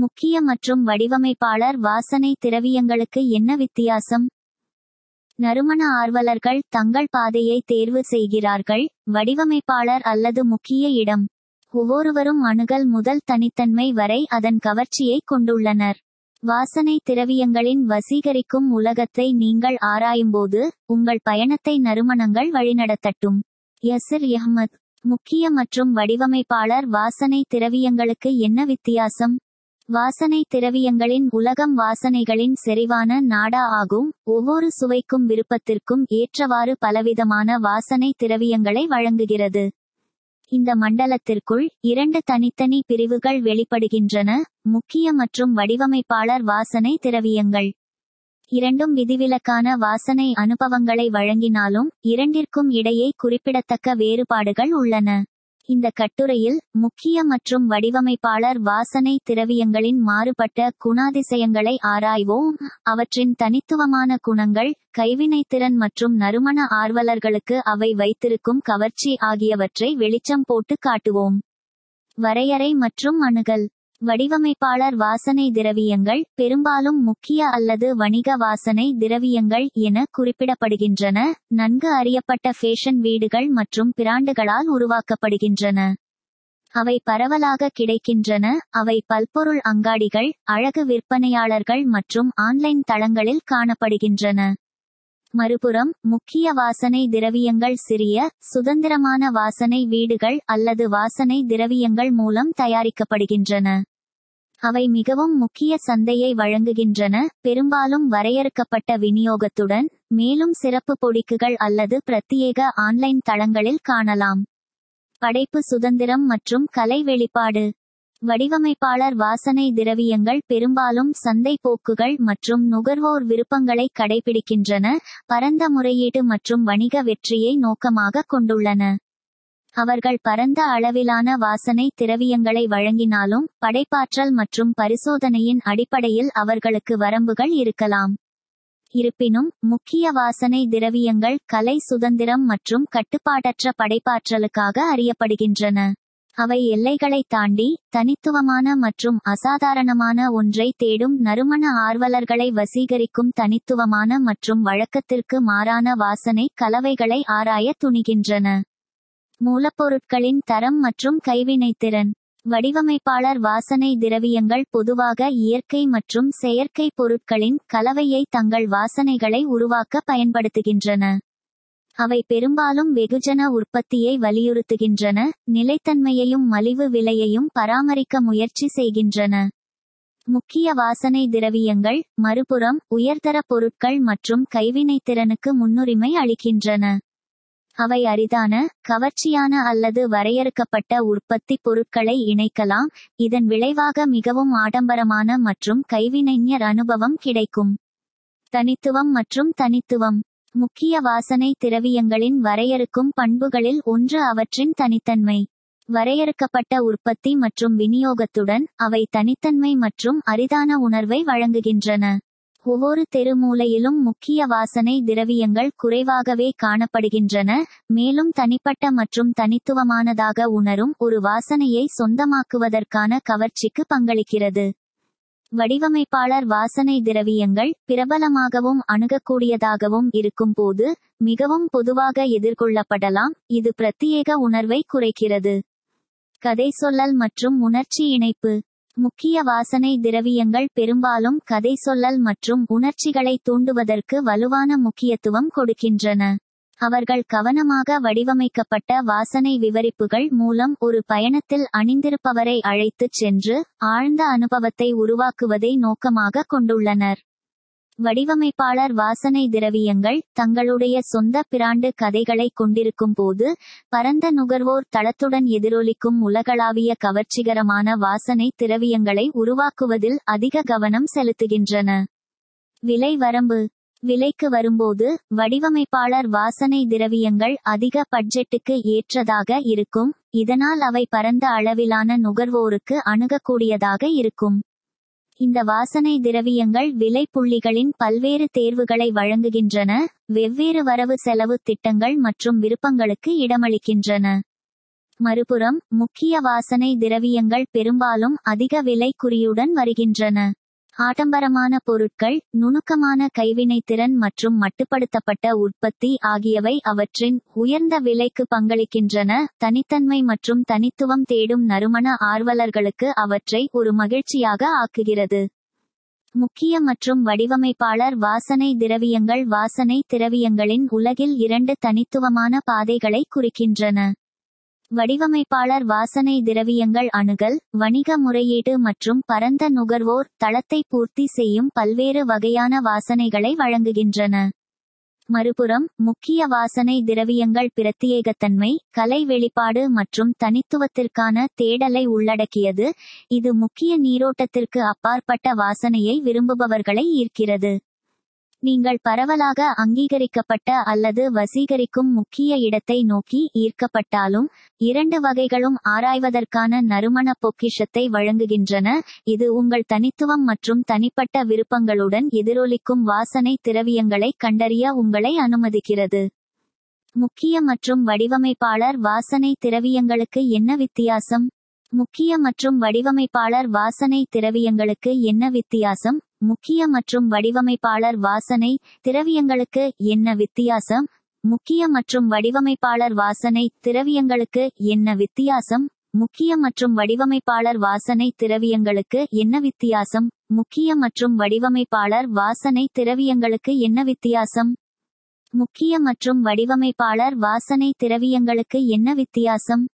முக்கிய மற்றும் வடிவமைப்பாளர் வாசனை திரவியங்களுக்கு என்ன வித்தியாசம் நறுமண ஆர்வலர்கள் தங்கள் பாதையை தேர்வு செய்கிறார்கள் வடிவமைப்பாளர் அல்லது முக்கிய இடம் ஒவ்வொருவரும் அணுகல் முதல் தனித்தன்மை வரை அதன் கவர்ச்சியை கொண்டுள்ளனர் வாசனை திரவியங்களின் வசீகரிக்கும் உலகத்தை நீங்கள் ஆராயும்போது உங்கள் பயணத்தை நறுமணங்கள் வழிநடத்தட்டும் யசிர் அஹ்மத் முக்கிய மற்றும் வடிவமைப்பாளர் வாசனை திரவியங்களுக்கு என்ன வித்தியாசம் வாசனை திரவியங்களின் உலகம் வாசனைகளின் செறிவான நாடா ஆகும் ஒவ்வொரு சுவைக்கும் விருப்பத்திற்கும் ஏற்றவாறு பலவிதமான வாசனை திரவியங்களை வழங்குகிறது இந்த மண்டலத்திற்குள் இரண்டு தனித்தனி பிரிவுகள் வெளிப்படுகின்றன முக்கிய மற்றும் வடிவமைப்பாளர் வாசனை திரவியங்கள் இரண்டும் விதிவிலக்கான வாசனை அனுபவங்களை வழங்கினாலும் இரண்டிற்கும் இடையே குறிப்பிடத்தக்க வேறுபாடுகள் உள்ளன இந்த கட்டுரையில் முக்கிய மற்றும் வடிவமைப்பாளர் வாசனை திரவியங்களின் மாறுபட்ட குணாதிசயங்களை ஆராய்வோம் அவற்றின் தனித்துவமான குணங்கள் கைவினைத்திறன் மற்றும் நறுமண ஆர்வலர்களுக்கு அவை வைத்திருக்கும் கவர்ச்சி ஆகியவற்றை வெளிச்சம் போட்டு காட்டுவோம் வரையறை மற்றும் அணுகல் வடிவமைப்பாளர் வாசனை திரவியங்கள் பெரும்பாலும் முக்கிய அல்லது வணிக வாசனை திரவியங்கள் என குறிப்பிடப்படுகின்றன நன்கு அறியப்பட்ட ஃபேஷன் வீடுகள் மற்றும் பிராண்டுகளால் உருவாக்கப்படுகின்றன அவை பரவலாக கிடைக்கின்றன அவை பல்பொருள் அங்காடிகள் அழகு விற்பனையாளர்கள் மற்றும் ஆன்லைன் தளங்களில் காணப்படுகின்றன மறுபுறம் முக்கிய வாசனை திரவியங்கள் சிறிய சுதந்திரமான வாசனை வீடுகள் அல்லது வாசனை திரவியங்கள் மூலம் தயாரிக்கப்படுகின்றன அவை மிகவும் முக்கிய சந்தையை வழங்குகின்றன பெரும்பாலும் வரையறுக்கப்பட்ட விநியோகத்துடன் மேலும் சிறப்பு பொடிக்குகள் அல்லது பிரத்யேக ஆன்லைன் தளங்களில் காணலாம் படைப்பு சுதந்திரம் மற்றும் கலை வெளிப்பாடு வடிவமைப்பாளர் வாசனை திரவியங்கள் பெரும்பாலும் சந்தை போக்குகள் மற்றும் நுகர்வோர் விருப்பங்களை கடைபிடிக்கின்றன பரந்த முறையீடு மற்றும் வணிக வெற்றியை நோக்கமாக கொண்டுள்ளன அவர்கள் பரந்த அளவிலான வாசனை திரவியங்களை வழங்கினாலும் படைப்பாற்றல் மற்றும் பரிசோதனையின் அடிப்படையில் அவர்களுக்கு வரம்புகள் இருக்கலாம் இருப்பினும் முக்கிய வாசனை திரவியங்கள் கலை சுதந்திரம் மற்றும் கட்டுப்பாடற்ற படைப்பாற்றலுக்காக அறியப்படுகின்றன அவை எல்லைகளை தாண்டி தனித்துவமான மற்றும் அசாதாரணமான ஒன்றை தேடும் நறுமண ஆர்வலர்களை வசீகரிக்கும் தனித்துவமான மற்றும் வழக்கத்திற்கு மாறான வாசனை கலவைகளை ஆராய துணிகின்றன மூலப்பொருட்களின் தரம் மற்றும் கைவினைத்திறன் வடிவமைப்பாளர் வாசனை திரவியங்கள் பொதுவாக இயற்கை மற்றும் செயற்கை பொருட்களின் கலவையை தங்கள் வாசனைகளை உருவாக்க பயன்படுத்துகின்றன அவை பெரும்பாலும் வெகுஜன உற்பத்தியை வலியுறுத்துகின்றன நிலைத்தன்மையையும் மலிவு விலையையும் பராமரிக்க முயற்சி செய்கின்றன முக்கிய வாசனை திரவியங்கள் மறுபுறம் உயர்தர பொருட்கள் மற்றும் கைவினைத்திறனுக்கு முன்னுரிமை அளிக்கின்றன அவை அரிதான கவர்ச்சியான அல்லது வரையறுக்கப்பட்ட உற்பத்தி பொருட்களை இணைக்கலாம் இதன் விளைவாக மிகவும் ஆடம்பரமான மற்றும் கைவினைஞர் அனுபவம் கிடைக்கும் தனித்துவம் மற்றும் தனித்துவம் முக்கிய வாசனை திரவியங்களின் வரையறுக்கும் பண்புகளில் ஒன்று அவற்றின் தனித்தன்மை வரையறுக்கப்பட்ட உற்பத்தி மற்றும் விநியோகத்துடன் அவை தனித்தன்மை மற்றும் அரிதான உணர்வை வழங்குகின்றன ஒவ்வொரு தெரு மூலையிலும் முக்கிய வாசனை திரவியங்கள் குறைவாகவே காணப்படுகின்றன மேலும் தனிப்பட்ட மற்றும் தனித்துவமானதாக உணரும் ஒரு வாசனையை சொந்தமாக்குவதற்கான கவர்ச்சிக்கு பங்களிக்கிறது வடிவமைப்பாளர் வாசனை திரவியங்கள் பிரபலமாகவும் அணுகக்கூடியதாகவும் இருக்கும்போது மிகவும் பொதுவாக எதிர்கொள்ளப்படலாம் இது பிரத்யேக உணர்வை குறைக்கிறது கதை சொல்லல் மற்றும் உணர்ச்சி இணைப்பு முக்கிய வாசனை திரவியங்கள் பெரும்பாலும் கதை சொல்லல் மற்றும் உணர்ச்சிகளை தூண்டுவதற்கு வலுவான முக்கியத்துவம் கொடுக்கின்றன அவர்கள் கவனமாக வடிவமைக்கப்பட்ட வாசனை விவரிப்புகள் மூலம் ஒரு பயணத்தில் அணிந்திருப்பவரை அழைத்துச் சென்று ஆழ்ந்த அனுபவத்தை உருவாக்குவதை நோக்கமாக கொண்டுள்ளனர் வடிவமைப்பாளர் வாசனை திரவியங்கள் தங்களுடைய சொந்த பிராண்டு கதைகளை கொண்டிருக்கும் போது பரந்த நுகர்வோர் தளத்துடன் எதிரொலிக்கும் உலகளாவிய கவர்ச்சிகரமான வாசனை திரவியங்களை உருவாக்குவதில் அதிக கவனம் செலுத்துகின்றன விலை வரம்பு விலைக்கு வரும்போது வடிவமைப்பாளர் வாசனை திரவியங்கள் அதிக பட்ஜெட்டுக்கு ஏற்றதாக இருக்கும் இதனால் அவை பரந்த அளவிலான நுகர்வோருக்கு அணுகக்கூடியதாக இருக்கும் இந்த வாசனை திரவியங்கள் விலை புள்ளிகளின் பல்வேறு தேர்வுகளை வழங்குகின்றன வெவ்வேறு வரவு செலவு திட்டங்கள் மற்றும் விருப்பங்களுக்கு இடமளிக்கின்றன மறுபுறம் முக்கிய வாசனை திரவியங்கள் பெரும்பாலும் அதிக விலை குறியுடன் வருகின்றன ஆடம்பரமான பொருட்கள் நுணுக்கமான கைவினைத்திறன் மற்றும் மட்டுப்படுத்தப்பட்ட உற்பத்தி ஆகியவை அவற்றின் உயர்ந்த விலைக்கு பங்களிக்கின்றன தனித்தன்மை மற்றும் தனித்துவம் தேடும் நறுமண ஆர்வலர்களுக்கு அவற்றை ஒரு மகிழ்ச்சியாக ஆக்குகிறது முக்கிய மற்றும் வடிவமைப்பாளர் வாசனை திரவியங்கள் வாசனை திரவியங்களின் உலகில் இரண்டு தனித்துவமான பாதைகளை குறிக்கின்றன வடிவமைப்பாளர் வாசனை திரவியங்கள் அணுகல் வணிக முறையீடு மற்றும் பரந்த நுகர்வோர் தளத்தை பூர்த்தி செய்யும் பல்வேறு வகையான வாசனைகளை வழங்குகின்றன மறுபுறம் முக்கிய வாசனை திரவியங்கள் பிரத்தியேகத்தன்மை கலை வெளிப்பாடு மற்றும் தனித்துவத்திற்கான தேடலை உள்ளடக்கியது இது முக்கிய நீரோட்டத்திற்கு அப்பாற்பட்ட வாசனையை விரும்புபவர்களை ஈர்க்கிறது நீங்கள் பரவலாக அங்கீகரிக்கப்பட்ட அல்லது வசீகரிக்கும் முக்கிய இடத்தை நோக்கி ஈர்க்கப்பட்டாலும் இரண்டு வகைகளும் ஆராய்வதற்கான நறுமண பொக்கிஷத்தை வழங்குகின்றன இது உங்கள் தனித்துவம் மற்றும் தனிப்பட்ட விருப்பங்களுடன் எதிரொலிக்கும் வாசனை திரவியங்களை கண்டறிய உங்களை அனுமதிக்கிறது முக்கிய மற்றும் வடிவமைப்பாளர் வாசனை திரவியங்களுக்கு என்ன வித்தியாசம் முக்கிய மற்றும் வடிவமைப்பாளர் வாசனை திரவியங்களுக்கு என்ன வித்தியாசம் முக்கிய மற்றும் வடிவமைப்பாளர் வாசனை திரவியங்களுக்கு என்ன வித்தியாசம் முக்கிய மற்றும் வடிவமைப்பாளர் வாசனை திரவியங்களுக்கு என்ன வித்தியாசம் முக்கிய மற்றும் வடிவமைப்பாளர் வாசனை திரவியங்களுக்கு என்ன வித்தியாசம் முக்கிய மற்றும் வடிவமைப்பாளர் வாசனை திரவியங்களுக்கு என்ன வித்தியாசம் முக்கிய மற்றும் வடிவமைப்பாளர் வாசனை திரவியங்களுக்கு என்ன வித்தியாசம்